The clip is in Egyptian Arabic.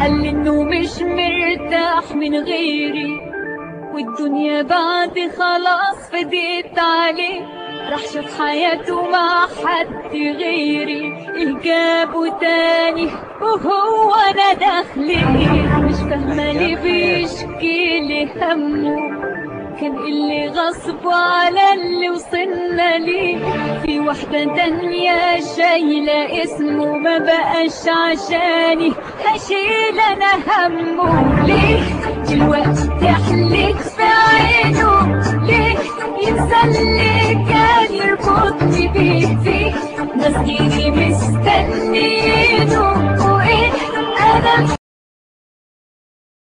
قال لي انه مش مرتاح من غيري والدنيا بعد خلاص فديت عليه راح شاف حياته مع حد غيري جابه تاني وهو انا داخلي مش فاهمه ليه بيشكي لي همه كان اللي غصب على اللي وصلنا ليه في واحدة تانية شايلة اسمه ما بقاش عشاني هشيل انا همه ليه دلوقتي تحلك في عينه ليه ينسى اللي كان يربطني بيه فيه ناس غيري مستنيينه